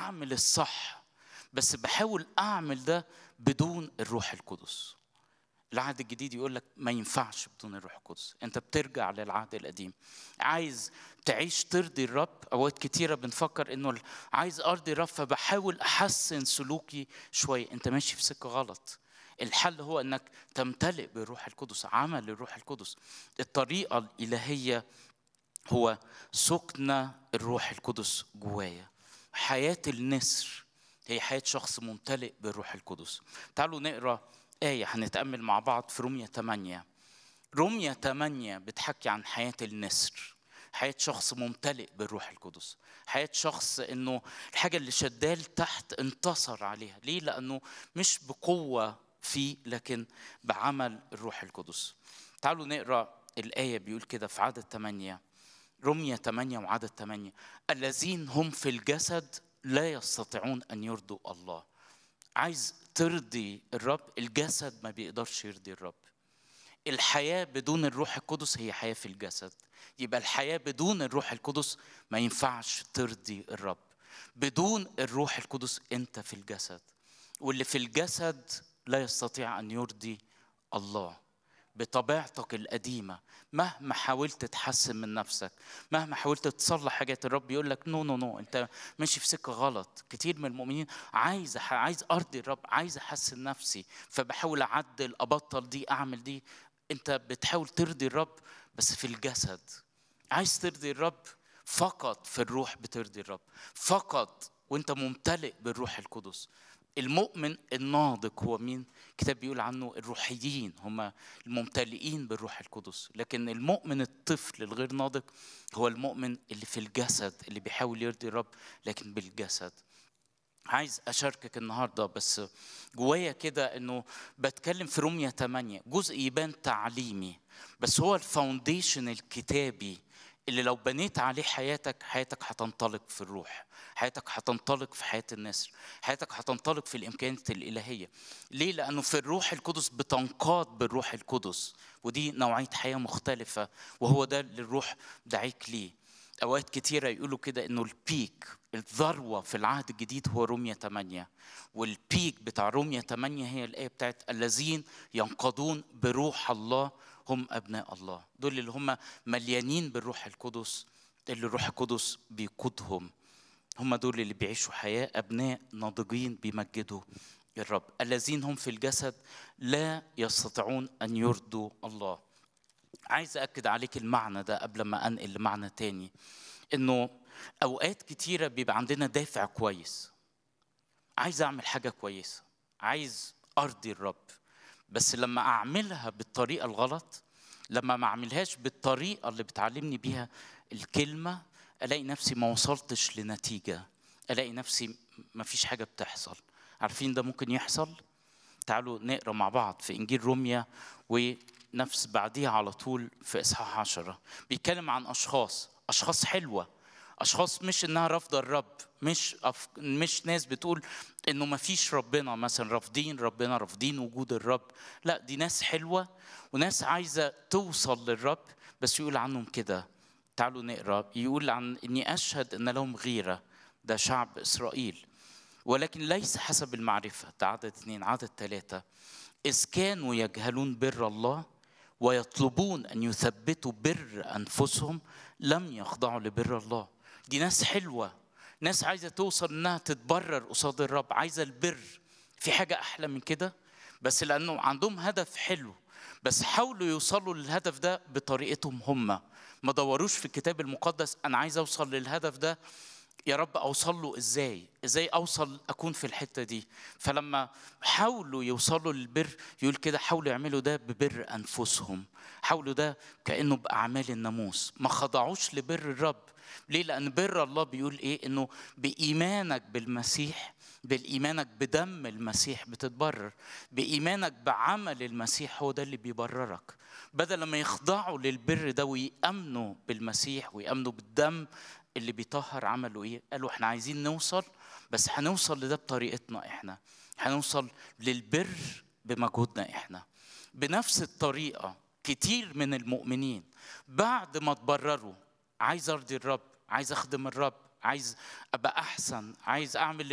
بعمل الصح بس بحاول اعمل ده بدون الروح القدس العهد الجديد يقول لك ما ينفعش بدون الروح القدس انت بترجع للعهد القديم عايز تعيش ترضي الرب اوقات كتيره بنفكر انه عايز ارضي الرب فبحاول احسن سلوكي شويه انت ماشي في سكه غلط الحل هو انك تمتلئ بالروح القدس عمل الروح القدس الطريقه الالهيه هو سكن الروح القدس جوايا حياه النسر هي حياه شخص ممتلئ بالروح القدس تعالوا نقرا آية هنتأمل مع بعض في رومية 8 رومية 8 بتحكي عن حياة النسر حياة شخص ممتلئ بالروح القدس حياة شخص انه الحاجة اللي شدال تحت انتصر عليها ليه؟ لأنه مش بقوة فيه لكن بعمل الروح القدس تعالوا نقرأ الآية بيقول كده في عدد 8 رمية 8 وعدد 8 الذين هم في الجسد لا يستطيعون أن يرضوا الله عايز ترضي الرب الجسد ما بيقدرش يرضي الرب الحياة بدون الروح القدس هي حياة في الجسد يبقى الحياة بدون الروح القدس ما ينفعش ترضي الرب بدون الروح القدس انت في الجسد واللي في الجسد لا يستطيع ان يرضي الله بطبيعتك القديمة مهما حاولت تحسن من نفسك مهما حاولت تصلح حاجات الرب يقول لك نو نو نو انت ماشي في سكة غلط كتير من المؤمنين عايز عايز ارضي الرب عايز احسن نفسي فبحاول اعدل ابطل دي اعمل دي انت بتحاول ترضي الرب بس في الجسد عايز ترضي الرب فقط في الروح بترضي الرب فقط وانت ممتلئ بالروح القدس المؤمن الناضج هو مين؟ الكتاب بيقول عنه الروحيين هم الممتلئين بالروح القدس، لكن المؤمن الطفل الغير ناضج هو المؤمن اللي في الجسد اللي بيحاول يرضي الرب لكن بالجسد. عايز اشاركك النهارده بس جوايا كده انه بتكلم في رومية 8 جزء يبان تعليمي بس هو الفاونديشن الكتابي اللي لو بنيت عليه حياتك حياتك هتنطلق في الروح حياتك هتنطلق في حياة النسر حياتك هتنطلق في الإمكانيات الإلهية ليه؟ لأنه في الروح القدس بتنقاد بالروح القدس ودي نوعية حياة مختلفة وهو ده اللي الروح دعيك ليه أوقات كتيرة يقولوا كده إنه البيك الذروة في العهد الجديد هو رومية 8 والبيك بتاع رومية 8 هي الآية بتاعت الذين ينقضون بروح الله هم أبناء الله دول اللي هم مليانين بالروح القدس اللي الروح القدس بيقودهم هم دول اللي بيعيشوا حياة أبناء ناضجين بيمجدوا الرب الذين هم في الجسد لا يستطيعون أن يرضوا الله عايز أكد عليك المعنى ده قبل ما أنقل لمعنى تاني إنه أوقات كتيرة بيبقى عندنا دافع كويس عايز أعمل حاجة كويسة عايز أرضي الرب بس لما أعملها بالطريقة الغلط لما ما أعملهاش بالطريقة اللي بتعلمني بيها الكلمة الاقي نفسي ما وصلتش لنتيجه الاقي نفسي ما فيش حاجه بتحصل عارفين ده ممكن يحصل تعالوا نقرا مع بعض في انجيل روميا ونفس بعديها على طول في اصحاح عشرة بيتكلم عن اشخاص اشخاص حلوه اشخاص مش انها رافضه الرب مش أف... مش ناس بتقول انه ما فيش ربنا مثلا رافضين ربنا رافضين وجود الرب لا دي ناس حلوه وناس عايزه توصل للرب بس يقول عنهم كده تعالوا نقرا يقول عن اني اشهد ان لهم غيره ده شعب اسرائيل ولكن ليس حسب المعرفه ده عدد اثنين عدد ثلاثه اذ كانوا يجهلون بر الله ويطلبون ان يثبتوا بر انفسهم لم يخضعوا لبر الله دي ناس حلوه ناس عايزه توصل انها تتبرر قصاد الرب عايزه البر في حاجه احلى من كده بس لانه عندهم هدف حلو بس حاولوا يوصلوا للهدف ده بطريقتهم هم ما دوروش في الكتاب المقدس انا عايز اوصل للهدف ده يا رب اوصل له ازاي ازاي اوصل اكون في الحته دي فلما حاولوا يوصلوا للبر يقول كده حاولوا يعملوا ده ببر انفسهم حاولوا ده كانه باعمال الناموس ما خضعوش لبر الرب ليه لان بر الله بيقول ايه انه بايمانك بالمسيح بالايمانك بدم المسيح بتتبرر بايمانك بعمل المسيح هو ده اللي بيبررك بدل ما يخضعوا للبر ده ويامنوا بالمسيح ويامنوا بالدم اللي بيطهر عملوا ايه قالوا احنا عايزين نوصل بس هنوصل لده بطريقتنا احنا هنوصل للبر بمجهودنا احنا بنفس الطريقه كتير من المؤمنين بعد ما تبرروا عايز ارضي الرب عايز اخدم الرب عايز ابقى احسن عايز اعمل